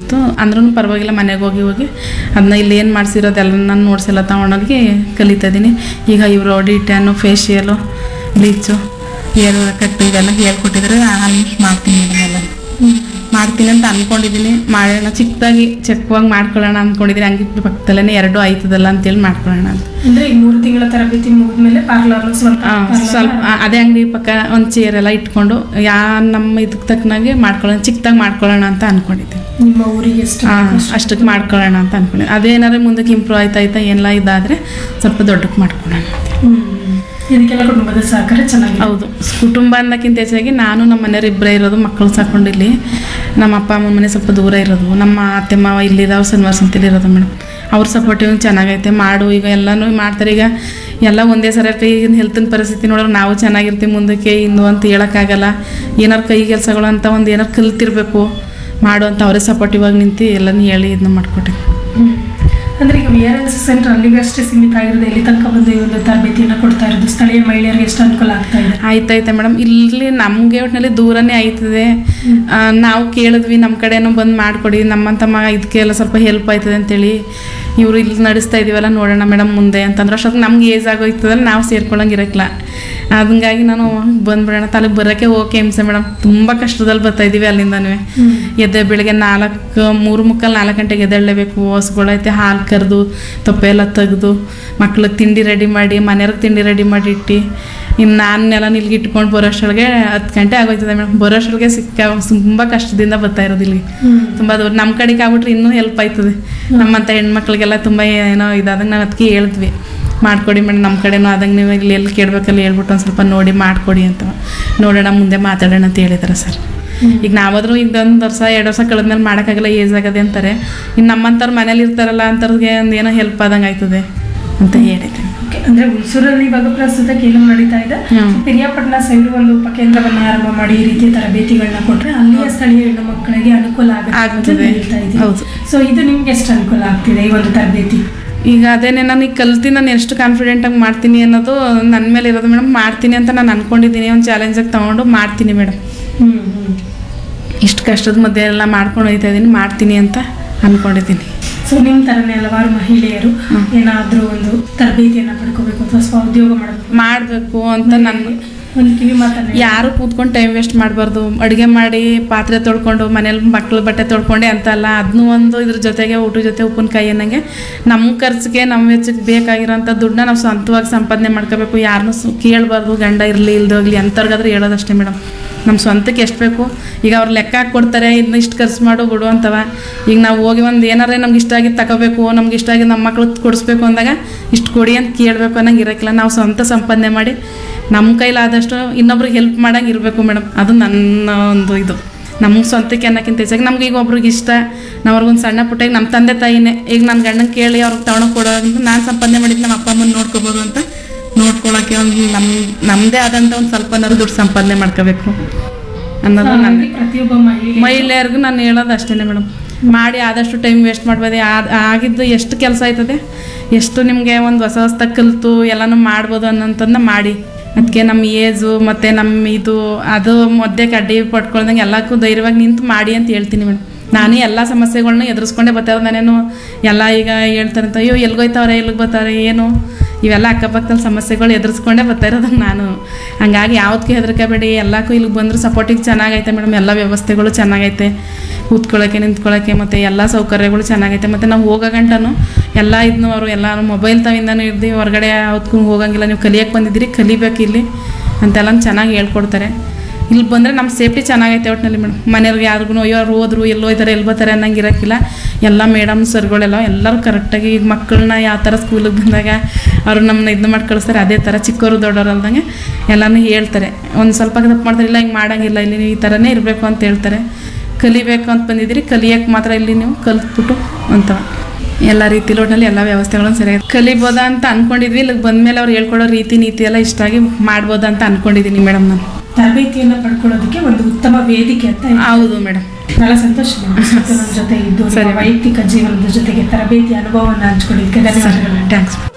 ಇತ್ತು ಅಂದ್ರೂ ಪರವಾಗಿಲ್ಲ ಮನೆಗೆ ಹೋಗಿ ಹೋಗಿ ಅದನ್ನ ಇಲ್ಲಿ ಏನು ಮಾಡಿಸಿರೋದೆಲ್ಲ ನಾನು ನೋಡ್ಸೆಲ್ಲ ತೊಗೊಂಡೋಗಿ ಕಲಿತಾ ಇದ್ದೀನಿ ಈಗ ಇವರು ಡಿಟ್ಯಾನು ಫೇಶಿಯಲು ಬ್ಲೀಚು ಏರು ಕಟ್ಟು ಇವೆಲ್ಲ ಹೇಳ್ಕೊಟ್ಟಿದ್ರೆ ಆಲ್ಮೋಸ್ಟ್ ಮಾಡ್ತೀನಿ ಮೇಡಮ್ ಎಲ್ಲ ಮಾಡ್ತೀನಿ ಅಂತ ಅಂದ್ಕೊಂಡಿದ್ದೀನಿ ಮಾಡೋಣ ಚಿಕ್ಕದಾಗಿ ಚೆಕ್ವಾಗಿ ಮಾಡ್ಕೊಳ್ಳೋಣ ಅಂದ್ಕೊಂಡಿದ್ದೀನಿ ಹಂಗೆ ಪಕ್ಕದಲ್ಲೇ ಎರಡು ಆಯ್ತದಲ್ಲ ಅಂತೇಳಿ ಮಾಡ್ಕೊಳ್ಳೋಣ ಅಂತ ಅಂದ್ರೆ ಈಗ ಮೂರು ತಿಂಗಳ ತರಬೇತಿ ಮುಗಿದ್ಮೇಲೆ ಪಾರ್ಲರ್ ಸ್ವಂತ ಆ, parlour ಸ್ವಲ್ಪ ಆ, ಅದೇ ಅಂಗಡಿ ಪಕ್ಕ ಒಂದು ಚೇರ್ ಎಲ್ಲ ಇಟ್ಕೊಂಡು ಯಾ ನಮ್ಮ ಇದಕ್ಕೆ ತಕ್ಕನಾಗೆ ಮಾಡ್ಕೊಳ್ಳೋಣ ಚಿಕ್ಕದಾಗಿ ಮಾಡ್ಕೊಳ್ಳೋಣ ಅಂತ ಅಂದ್ಕೊಂಡಿದ್ದೀನಿ ನಿಮ್ಮ ಊರಿಗೆ ಎಷ್ಟು ಆ, ಬೇಕೋ ಅಷ್ಟು. ಅಷ್ಟಕ್ಕೆ ಮಾಡ್ಕೊಳ್ಳೋಣ ಅಂತ ಅನ್ಕೊಂಡಿದ್ದೀನಿ ಅದೇನಾದ್ರೆ ಮುಂದಕ್ಕೆ ಇಂಪ್ರೂವ್ ಆಯ್ತಾ ಆಯ್ತಾ ಎಲ್ಲ ಇದಾದರೆ ಸ್ವಲ್ಪ ದೊಡ್ಡಕ್ಕೆ ಮಾಡ್ಕೊಳ್ಳೋಣ ಅಂತ ಹ್ಮ್. ಇದಕ್ಕೆಲ್ಲ ಕುಟುಂಬದ ಸಹಕಾರ ಚೆನ್ನಾಗಿದೆ ಹೌದು ಕುಟುಂಬ ಅನ್ನೋಕ್ಕಿಂತ ಹೆಚ್ಚಾಗಿ ನಾನು ನಮ್ಮ ಮನೆಯವ್ರು ಇಬ್ಬರೇ ಇರೋದು ಮಕ್ಕಳು ಸಾಕೊಂಡಿಲ್ಲಿ ನಮ್ಮ ಅಪ್ಪ ಅಮ್ಮ ಮನೆ ಸ್ವಲ್ಪ ದೂರ ಇರೋದು ನಮ್ಮ ಅತ್ತೆ ಮಾವ ಇಲ್ಲಿದ್ದಾವೆ ಸನ್ವಾಸ ಅಂತೇಳಿ ಇರೋದು ಮೇಡಮ್ ಅವ್ರ ಸಪೋರ್ಟಿವ್ ಚೆನ್ನಾಗೈತೆ ಮಾಡು ಈಗ ಎಲ್ಲನೂ ಮಾಡ್ತಾರೆ ಈಗ ಎಲ್ಲ ಒಂದೇ ಸರಿ ಈಗಿನ ಹೆಲ್ತಿನ ಪರಿಸ್ಥಿತಿ ನೋಡಿದ್ರೆ ನಾವು ಚೆನ್ನಾಗಿರ್ತೀವಿ ಮುಂದಕ್ಕೆ ಇನ್ನು ಅಂತ ಹೇಳೋಕ್ಕಾಗಲ್ಲ ಏನಾರು ಕೈ ಕೆಲಸಗಳು ಅಂತ ಒಂದು ಏನಾರು ಕಲ್ತಿರ್ಬೇಕು ಮಾಡು ಅಂತ ಅವರೇ ಸಪೋರ್ಟಿವ್ ಆಗಿ ನಿಂತು ಎಲ್ಲನೂ ಹೇಳಿ ಇದನ್ನ ಮಾಡಿಕೊಟ್ಟಿದ್ದೆ ಹ್ಮ್. ಅಂದ್ರೆ ಈಗ ವಿ ಆರ್ ಎಲ್ ಸೆಂಟರ್ ಅಲ್ಲಿಗೆ ಅಷ್ಟೇ ಸೀಮಿತ ಆಗಿರೋದು ಎಲ್ಲಿ ತನಕ ಬಂದು ಈ ಒಂದು ತರಬೇತಿಯನ್ನು ಕೊಡ್ತಾ ಇರೋದು ಸ್ಥಳೀಯ ಮಹಿಳೆಯರಿಗೆ ಎಷ್ಟು ಅನುಕೂಲ ಆಗ್ತಾ ಇದೆ ಆಯ್ತಾಯ್ತೆ ಮೇಡಮ್ ಇಲ್ಲಿ ನಮಗೆ ಒಟ್ಟಿನಲ್ಲಿ ದೂರನೇ ಆಯ್ತದೆ ಆ, ನಾವು ಕೇಳಿದ್ವಿ ನಮ್ಮ ಕಡೆನೂ ಬಂದು ಮಾಡಿಕೊಡಿ ನಮ್ಮಂತ ಮಗ ಇದಕ್ಕೆಲ್ಲ ಸ್ವಲ್ಪ ಹೆಲ್ಪ್ ಆಯ್ತದೆ ಅಂತೇಳಿ ಇವರು ಇಲ್ಲಿ ನಡೆಸ್ತಾ ಇದೀವಲ್ಲ ನೋಡೋಣ ಮೇಡಮ್ ಮುಂದೆ ಅಂತಂದ್ರೆ ಅಷ್ಟೊತ್ತಿಗೆ ನಮ್ಗೆ ಏಜ್ ಆಗೋಯ್ತದಲ್ಲ ನಾವು ಸೇರ್ಕೊಳಂಗೆ ಇರಕ್ಲ ಹಂಗಾಗಿ ನಾನು ಬಂದ್ಬಿಡೋಣ ತಲೆಗೆ ಬರೋಕ್ಕೆ ಓಕೆ ಹಿಂಸೆ ಮೇಡಮ್ ತುಂಬ ಕಷ್ಟದಲ್ಲಿ ಬರ್ತಾ ಇದ್ದೀವಿ ಅಲ್ಲಿಂದನೂ ಎದ್ದೆ ಬೆಳಿಗ್ಗೆ ನಾಲ್ಕು ಮೂರು ಮುಕ್ಕಲ್ ನಾಲ್ಕು ಗಂಟೆಗೆ ಎದ್ದೇಳಲೇಬೇಕು ಹಸುಗಳೈತೆ ಹಾಲು ಕರೆದು ತೊಪ್ಪೆ ಎಲ್ಲ ತೆಗೆದು ಮಕ್ಳಿಗೆ ತಿಂಡಿ ರೆಡಿ ಮಾಡಿ ಮನೆಯವ್ರಿಗೆ ತಿಂಡಿ ರೆಡಿ ಮಾಡಿ ಇಟ್ಟು ಇನ್ನು ನಾನೆಲ್ಲ ನಿಲ್ಗೆ ಇಟ್ಕೊಂಡು ಬರೋಷ್ಟೊಳಗೆ ಹತ್ತು ಗಂಟೆ ಆಗೋಯ್ತದೆ ಮೇಡಮ್ ಬರೋಷ್ಟೊಳಗೆ ಸಿಕ್ಕ ತುಂಬ ಕಷ್ಟದಿಂದ ಬರ್ತಾ ಇರೋದು ಇಲ್ಲಿ ತುಂಬ ದೂರ ನಮ್ಮ ಕಡೆಗೆ ಆಗ್ಬಿಟ್ರೆ ಇನ್ನೂ ಹೆಲ್ಪ್ ಆಯ್ತದೆ ನಮ್ಮಂಥ ಹೆಣ್ಮಕ್ಳಿಗೆಲ್ಲ ತುಂಬ ಏನೋ ಇದಾದಂಗೆ ನಾವು ಅದಕ್ಕೆ ಹೇಳಿದ್ವಿ ಮಾಡಿಕೊಡಿ ಮೇಡಮ್ ನಮ್ಮ ಕಡೆನೂ ಆದಂಗೆ ನೀವು ಇಲ್ಲಿ ಎಲ್ಲಿ ಕೇಳಬೇಕಲ್ಲಿ ಹೇಳ್ಬಿಟ್ಟು ಒಂದು ಸ್ವಲ್ಪ ನೋಡಿ ಮಾಡಿಕೊಡಿ ಅಂತ ನೋಡೋಣ ಮುಂದೆ ಮಾತಾಡೋಣ ಅಂತ ಹೇಳಿದ್ದಾರೆ ಸರ್ ಈಗ ನಾವಾದ್ರೂ ಈಗ ಒಂದು ವರ್ಷ ಎರಡು ವರ್ಷ ಕಳೆದ್ಮೇಲೆ ಮಾಡೋಕ್ಕಾಗಲ್ಲ ಏಜ್ ಆಗದೆ ಅಂತಾರೆ ಇನ್ನು ನಮ್ಮಂಥವ್ರು ಮನೇಲಿ ಇರ್ತಾರಲ್ಲ ಅಂಥವ್ರಿಗೆ ಒಂದು ಏನೋ ಹೆಲ್ಪ್ ಆದಂಗೆ ಆಯ್ತದೆ ಅಂತ ಹೇಳಿದೆ Okay, ಅಂದ್ರೆ ಹುಣಸೂರಲ್ಲಿ ಇವಾಗ ಪ್ರಸ್ತುತ ಕೇಳು ನಡೀತಾ ಇದೆ ಹ್ಮ್. ಪಿರಿಯಾಪಟ್ಟಣ ಸೈಡ್ ಒಂದು ಉಪಕೇಂದ್ರವನ್ನ ಆರಂಭ ಮಾಡಿ ಈ ರೀತಿಯ ತರಬೇತಿಗಳನ್ನ ಕೊಟ್ರೆ ಅಲ್ಲಿಯ ಸ್ಥಳೀಯ ಹೆಣ್ಣು ಮಕ್ಕಳಿಗೆ ಅನುಕೂಲ ಆಗುತ್ತೆ ಅಂತ ಆಗ್ತದೆ. ಹೇಳ್ತಾ ಇದ್ದೀವಿ. ಹೌದು. ಸೊ ಇದು ನಿಮ್ಗೆ ಎಷ್ಟು ಅನುಕೂಲ ಆಗ್ತಿದೆ ಈ ಒಂದು ತರಬೇತಿ ಈಗ ಅದೇನೆ ನಾನು ಈಗ ಕಲ್ತು ನಾನು ಎಷ್ಟು ಕಾನ್ಫಿಡೆಂಟಾಗಿ ಮಾಡ್ತೀನಿ ಅನ್ನೋದು ನನ್ನ ಮೇಲೆ ಇರೋದು ಮೇಡಮ್ ಮಾಡ್ತೀನಿ ಅಂತ ನಾನು ಅಂದ್ಕೊಂಡಿದ್ದೀನಿ ಒಂದು ಚಾಲೆಂಜಾಗಿ ತೊಗೊಂಡು ಮಾಡ್ತೀನಿ ಮೇಡಮ್ ಹ್ಮ್ ಹ್ಮ್ ಇಷ್ಟು ಕಷ್ಟದ ಮಧ್ಯೆ ಎಲ್ಲ ಮಾಡ್ಕೊಂಡು ಹೋಗ್ತಾ ಇದ್ದೀನಿ ಮಾಡ್ತೀನಿ ಅಂತ ಅಂದ್ಕೊಂಡಿದ್ದೀನಿ ಸೊ ನಿಮ್ಮ ತರನೇ ಹಲವಾರು ಮಹಿಳೆಯರು ಏನಾದ್ರೂ ಒಂದು ತರಬೇತಿಯನ್ನ ಪಡ್ಕೋಬೇಕು ಅಥವಾ ಸ್ವ ಉದ್ಯೋಗ ಮಾಡಬೇಕು ಮಾಡಬೇಕು ಅಂತ ನನ್ನ ಒಂದು ಕಿವಿ ಮಾತನ್ನ ಯಾರು ಕೂತ್ಕೊಂಡು ಟೈಮ್ ವೇಸ್ಟ್ ಮಾಡಬಾರ್ದು ಅಡುಗೆ ಮಾಡಿ ಪಾತ್ರೆ ತೊಳ್ಕೊಂಡು ಮನೇಲಿ ಮಕ್ಳು ಬಟ್ಟೆ ತೊಳ್ಕೊಂಡೆ ಅಂತ ಅಲ್ಲ ಅದನ್ನೂ ಒಂದು ಇದ್ರ ಜೊತೆಗೆ ಊಟದ ಜೊತೆ ಉಪ್ಪಿನಕಾಯಿ ಅನ್ನಂಗೆ ನಮ್ಮ ಖರ್ಚಿಗೆ ನಮ್ಮ ವೆಚ್ಚಕ್ಕೆ ಬೇಕಾಗಿರೋಂಥ ದುಡ್ಡನ್ನ ನಾವು ಸ್ವಂತವಾಗಿ ಸಂಪಾದನೆ ಮಾಡ್ಕೋಬೇಕು ಯಾರನ್ನೂ ಸು ಕೇಳಬಾರ್ದು ಗಂಡ ಇರಲಿ ಇಲ್ದೋಗ್ಲಿ ಅಂಥವ್ರಿಗಾದ್ರೂ ಹೇಳೋದಷ್ಟೇ ಮೇಡಮ್ ನಮ್ಮ ಸ್ವಂತಕ್ಕೆ ಎಷ್ಟು ಬೇಕು ಈಗ ಅವ್ರು ಲೆಕ್ಕ ಹಾಕಿ ಕೊಡ್ತಾರೆ ಇದನ್ನ ಇಷ್ಟು ಖರ್ಚು ಮಾಡು ಬಿಡು ಅಂತವ ಈಗ ನಾವು ಹೋಗಿ ಒಂದು ಏನಾರೇ ನಮ್ಗೆ ಇಷ್ಟ ಆಗಿದ್ದು ತಗೋಬೇಕು ನಮ್ಗೆ ಇಷ್ಟ ಆಗಿದ್ದು ನಮ್ಮ ಮಕ್ಳಿಗೆ ಕೊಡಿಸ್ಬೇಕು ಅಂದಾಗ ಇಷ್ಟು ಕೊಡಿ ಅಂತ ಕೇಳಬೇಕು ಅನ್ನಂಗೆ ಇರೋಕ್ಕಿಲ್ಲ ನಾವು ಸ್ವಂತ ಸಂಪಾದನೆ ಮಾಡಿ ನಮ್ಮ ಕೈಲಾದಷ್ಟು ಇನ್ನೊಬ್ರಿಗೆ ಹೆಲ್ಪ್ ಮಾಡಂಗೆ ಇರಬೇಕು ಮೇಡಮ್ ಅದು ನನ್ನ ಒಂದು ಇದು ನಮ್ಗೆ ಸ್ವಂತಕ್ಕೆ ಅನ್ನೋಕ್ಕಿಂತ ಹೆಚ್ಚಾಗಿ ನಮ್ಗೆ ಈಗ ಒಬ್ರಿಗೆ ಇಷ್ಟ ನಾವು ಅವ್ರಿಗೊಂದು ಸಣ್ಣ ಪುಟ್ಟ ಈಗ ನಮ್ಮ ತಂದೆ ತಾಯಿನೇ ಈಗ ನನ್ನ ಗಂಡನ ಕೇಳಿ ಅವ್ರಿಗೆ ತಗೊಂಡು ಕೊಡೋದ್ರಿಂದ ನಾನು ಸಂಪಾದನೆ ಮಾಡಿದ್ದು ನಮ್ಮ ಅಪ್ಪ ಅಮ್ಮನ ನೋಡ್ಕೋಬೋದು ಅಂತ ನೋಡ್ಕೊಳ್ಳೋಕ್ಕೆ ಒಂದು ನಮ್ಮ ನಮ್ಮದೇ ಆದಂಥ ಒಂದು ಸ್ವಲ್ಪನಾದ್ರು ದುಡ್ಡು ಸಂಪಾದನೆ ಮಾಡ್ಕೋಬೇಕು ಅನ್ನೋದು ನನ್ನ ಹಾಗಾಗಿ ಪ್ರತಿಯೊಬ್ಬ ಮಹಿಳೆ ಮಹಿಳೆಯರಿಗೂ ನಾನು ಹೇಳೋದು ಅಷ್ಟೇ ಮೇಡಮ್ ಮಾಡಿ ಆದಷ್ಟು ಟೈಮ್ ವೇಸ್ಟ್ ಮಾಡ್ಬೋದು ಆ- ಆಗಿದ್ದು ಎಷ್ಟು ಕೆಲಸ ಆಯ್ತದೆ ಎಷ್ಟು ನಿಮಗೆ ಒಂದು ಹೊಸ ಹೊಸ್ದಾಗಿ ಕಲಿತು ಎಲ್ಲನೂ ಮಾಡ್ಬೋದು ಅನ್ನೋಂಥದ್ದನ್ನ ಮಾಡಿ ಅದಕ್ಕೆ ನಮ್ಮ ಏಜು ಮತ್ತು ನಮ್ಮ ಇದು ಅದು ಮಧ್ಯೆ ಅಡ್ಡಿ ಪಟ್ಕೊಳ್ದಂಗೆ ಎಲ್ಲಕ್ಕೂ ಧೈರ್ಯವಾಗಿ ನಿಂತು ಮಾಡಿ ಅಂತ ಹೇಳ್ತೀನಿ ಮೇಡಮ್ ನಾನು ಎಲ್ಲ ಸಮಸ್ಯೆಗಳ್ನ ಎದುರಿಸ್ಕೊಂಡೇ ಬರ್ತಾ ಇರೋದು ನಾನೇನು ಎಲ್ಲ ಈಗ ಹೇಳ್ತಾರಂತ ಅಯ್ಯೋ ಎಲ್ಗೋಯ್ತವ್ರೆ ಎಲ್ಲಿಗೆ ಬರ್ತಾರೆ ಏನು ಇವೆಲ್ಲ ಅಕ್ಕಪಕ್ಕದಲ್ಲಿ ಸಮಸ್ಯೆಗಳು ಎದುರಿಸ್ಕೊಂಡೇ ಬರ್ತಾ ಇರೋದು ನಾನು ಹಂಗಾಗಿ ಯಾವ್ದಕ್ಕೂ ಹೆದರ್ಕೋಬೇಡಿ ಎಲ್ಲಕ್ಕೂ ಇಲ್ಲಿಗೆ ಬಂದರೂ ಸಪೋರ್ಟಿಗೆ ಚೆನ್ನಾಗೈತೆ ಮೇಡಮ್ ಎಲ್ಲ ವ್ಯವಸ್ಥೆಗಳು ಚೆನ್ನಾಗೈತೆ ಕೂತ್ಕೊಳ್ಳೋಕ್ಕೆ ನಿಂತ್ಕೊಳ್ಳೋಕ್ಕೆ ಮತ್ತು ಎಲ್ಲ ಸೌಕರ್ಯಗಳು ಚೆನ್ನಾಗೈತೆ ಮತ್ತು ನಾವು ಹೋಗೋ ಗಂಟನು ಎಲ್ಲ ಇದನ್ನು ಅವರು ಎಲ್ಲ ಮೊಬೈಲ್ ತವಿಂದನೂ ಇರ್ದು ಹೊರಗಡೆ ಯಾವ್ದಕ್ಕೂ ಹೋಗಂಗಿಲ್ಲ ನೀವು ಕಲಿಯಕ್ಕೆ ಬಂದಿದ್ದೀರಿ ಕಲಿಬೇಕು ಇಲ್ಲಿ ಅಂತೆಲ್ಲ ಚೆನ್ನಾಗಿ ಹೇಳ್ಕೊಡ್ತಾರೆ ಇಲ್ಲಿ ಬಂದರೆ ನಮ್ಮ ಸೇಫ್ಟಿ ಚೆನ್ನಾಗೈತೆ ಒಟ್ಟಿನಲ್ಲಿ ಮೇಡಮ್ ಮನೆಯವ್ರಿಗೆ ಯಾರಿಗೂ ಅಯ್ಯೋ ಅವ್ರು ಹೋದ್ರು ಎಲ್ಲಿ ಹೋಯ್ತಾರೆ ಎಲ್ಲಿ ಬರ್ತಾರೆ ಅನ್ನಂಗೆ ಇರೋಕ್ಕಿಲ್ಲ ಎಲ್ಲ ಮೇಡಮ್ ಸರ್ಗಳೆಲ್ಲ ಎಲ್ಲರೂ ಕರೆಕ್ಟಾಗಿ ಈಗ ಮಕ್ಕಳನ್ನ ಯಾವ ಥರ ಸ್ಕೂಲಿಗೆ ಬಂದಾಗ ಅವರು ನಮ್ಮನ್ನ ಇದನ್ನ ಮಾಡಿ ಕಳಿಸ್ತಾರೆ ಅದೇ ಥರ ಚಿಕ್ಕವರು ದೊಡ್ಡವರು ಅಲ್ದಂಗೆ ಎಲ್ಲನೂ ಹೇಳ್ತಾರೆ ಒಂದು ಸ್ವಲ್ಪ ತಪ್ಪು ಮಾಡ್ತಾರೆ ಇಲ್ಲ ಹಿಂಗೆ ಮಾಡೋಂಗಿಲ್ಲ ಇಲ್ಲಿ ನೀವು ಈ ಥರನೇ ಇರಬೇಕು ಅಂತ ಹೇಳ್ತಾರೆ ಕಲಿಬೇಕು ಅಂತ ಬಂದಿದ್ದೀರಿ ಕಲಿಯಕ್ಕೆ ಮಾತ್ರ ಇಲ್ಲಿ ನೀವು ಕಲ್ತ್ಬಿಟ್ಟು ಅಂತ ಎಲ್ಲ ರೀತಿ ಒಟ್ಟಿನಲ್ಲಿ ಎಲ್ಲ ವ್ಯವಸ್ಥೆಗಳನ್ನು ಸರಿಯಾಗಿ ಕಲಿಬೋದಾ ಅಂತ ಅಂದ್ಕೊಂಡಿದ್ವಿ ಇಲ್ಲಿಗೆ ಬಂದಮೇಲೆ ಅವ್ರು ಹೇಳ್ಕೊಡೋ ರೀತಿ ನೀತಿ ಎಲ್ಲ ಇಷ್ಟಾಗಿ ಮಾಡ್ಬೋದಾ ಅಂತ ಅಂದ್ಕೊಂಡಿದ್ದೀನಿ ಮೇಡಮ್ ನಾನು ತರಬೇತಿಯನ್ನ ಪಡ್ಕೊಳ್ಳೋದಕ್ಕೆ ಒಂದು ಉತ್ತಮ ವೇದಿಕೆ ಅಂತ ಹೇಳ್ತಾರೆ. ಹೌದು ಮೇಡಮ್ ಬಹಳ ಸಂತೋಷ ಮೇಡಮ್ ಇವತ್ತು ನಮ್ಮ ಜೊತೆ ಇದ್ದು ನಿಮ್ಮ ಸರಿ. ವೈಯಕ್ತಿಕ ಜೀವನದ ಜೊತೆಗೆ ತರಬೇತಿ ಅನುಭವವನ್ನು ಹಂಚ್ಕೊಂಡಿದ್ದಕ್ಕೆ ಧನ್ಯವಾದಗಳು ಥ್ಯಾಂಕ್ಸ್